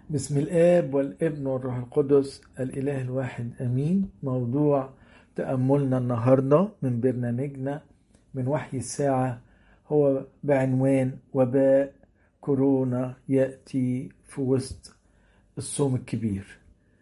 بسم الآب والابن والروح القدس الإله الواحد أمين موضوع تأملنا النهاردة من برنامجنا من وحي الساعة هو بعنوان وباء كورونا يأتي في وسط الصوم الكبير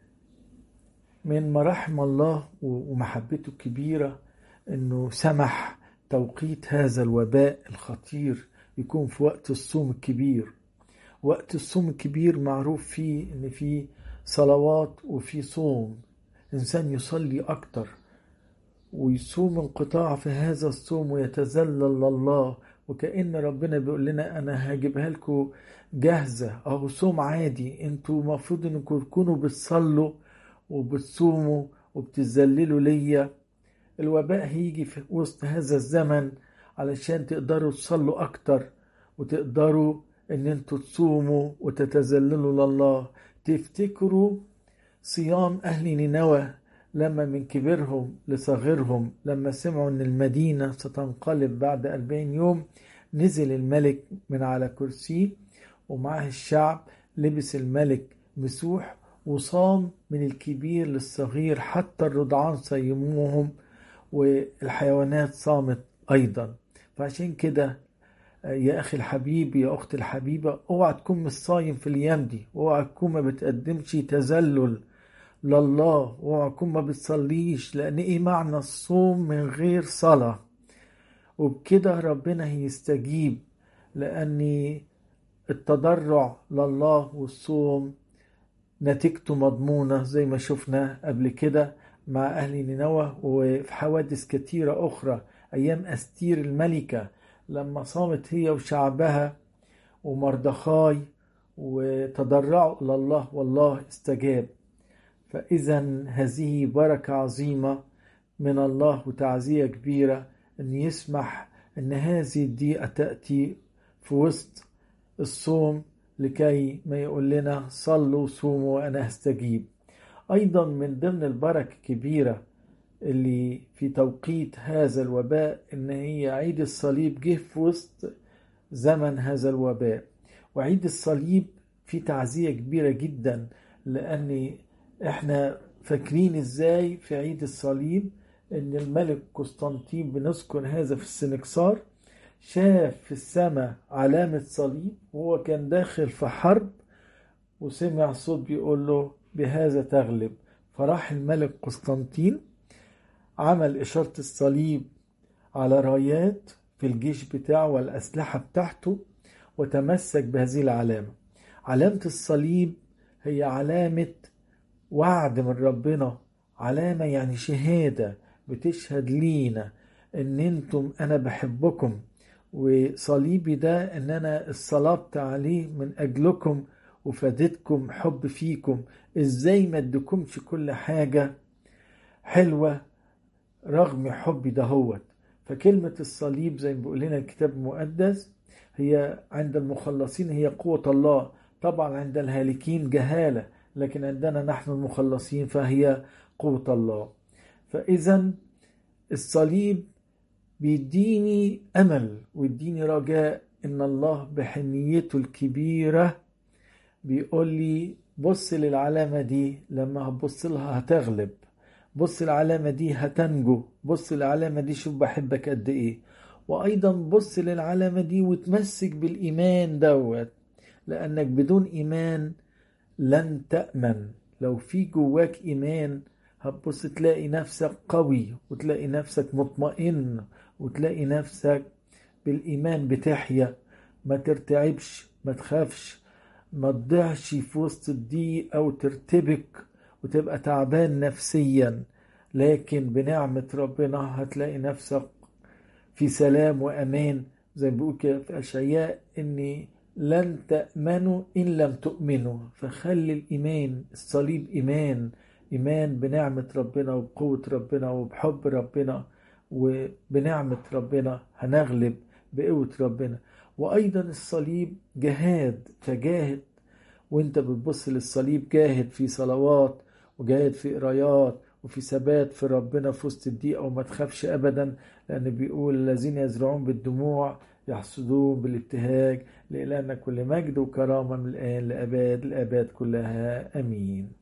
من مراحم الله ومحبته الكبيرة أنه سمح توقيت هذا الوباء الخطير يكون في وقت الصوم الكبير وقت الصوم الكبير معروف فيه ان في صلوات وفي صوم انسان يصلي اكتر ويصوم انقطاع في هذا الصوم ويتذلل لله وكأن ربنا بيقول لنا انا هجيبها لكم جاهزة اهو صوم عادي انتوا المفروض انكم تكونوا بتصلوا وبتصوموا وبتذللوا ليا الوباء هيجي في وسط هذا الزمن علشان تقدروا تصلوا اكتر وتقدروا ان انتوا تصوموا وتتذللوا لله تفتكروا صيام اهل نينوى لما من كبرهم لصغيرهم لما سمعوا ان المدينة ستنقلب بعد أربعين يوم نزل الملك من على كرسيه ومعه الشعب لبس الملك مسوح وصام من الكبير للصغير حتى الرضعان صيموهم والحيوانات صامت أيضا فعشان كده يا اخي الحبيب يا اختي الحبيبه اوعى تكون مش صايم في الايام دي اوعى تكون ما بتقدمش تذلل لله اوعى تكون ما بتصليش لان ايه معنى الصوم من غير صلاه وبكده ربنا هيستجيب لان التضرع لله والصوم نتيجته مضمونه زي ما شفنا قبل كده مع اهل نينوى وفي حوادث كتيره اخرى ايام استير الملكه لما صامت هي وشعبها ومردخاي وتضرعوا إلى الله والله استجاب فإذا هذه بركة عظيمة من الله وتعزية كبيرة أن يسمح أن هذه الدقيقة تأتي في وسط الصوم لكي ما يقول لنا صلوا صوموا وأنا هستجيب أيضا من ضمن البركة الكبيرة اللي في توقيت هذا الوباء ان هي عيد الصليب جه في وسط زمن هذا الوباء وعيد الصليب في تعزية كبيرة جدا لان احنا فاكرين ازاي في عيد الصليب ان الملك قسطنطين بنذكر هذا في السنكسار شاف في السماء علامة صليب وهو كان داخل في حرب وسمع صوت بيقول له بهذا تغلب فراح الملك قسطنطين عمل إشارة الصليب على رايات في الجيش بتاعه والأسلحة بتاعته وتمسك بهذه العلامة علامة الصليب هي علامة وعد من ربنا علامة يعني شهادة بتشهد لينا ان انتم انا بحبكم وصليبي ده ان انا اتصلبت عليه من اجلكم وفادتكم حب فيكم ازاي ما ادكمش كل حاجة حلوة رغم حبي دهوت فكلمة الصليب زي ما بيقول لنا الكتاب المقدس هي عند المخلصين هي قوة الله طبعا عند الهالكين جهالة لكن عندنا نحن المخلصين فهي قوة الله فإذا الصليب بيديني أمل ويديني رجاء إن الله بحنيته الكبيرة بيقول لي بص للعلامة دي لما هتبص لها هتغلب بص العلامة دي هتنجو بص العلامة دي شوف بحبك قد ايه وايضا بص للعلامة دي وتمسك بالايمان دوت لانك بدون ايمان لن تأمن لو في جواك ايمان هتبص تلاقي نفسك قوي وتلاقي نفسك مطمئن وتلاقي نفسك بالايمان بتحيا ما ترتعبش ما تخافش ما تضيعش في وسط الضيق او ترتبك وتبقى تعبان نفسيا لكن بنعمة ربنا هتلاقي نفسك في سلام وأمان زي ما بيقول كده في أشعياء إني لن تأمنوا إن لم تؤمنوا فخلي الإيمان الصليب إيمان إيمان بنعمة ربنا وبقوة ربنا وبحب ربنا وبنعمة ربنا هنغلب بقوة ربنا وأيضا الصليب جهاد فجاهد وانت بتبص للصليب جاهد في صلوات وجاهد في قرايات وفي ثبات في ربنا في وسط الضيقة وما تخافش أبدا لأن بيقول الذين يزرعون بالدموع يحصدون بالابتهاج لإلهنا كل مجد وكرامة من الآن لأباد الآباد كلها أمين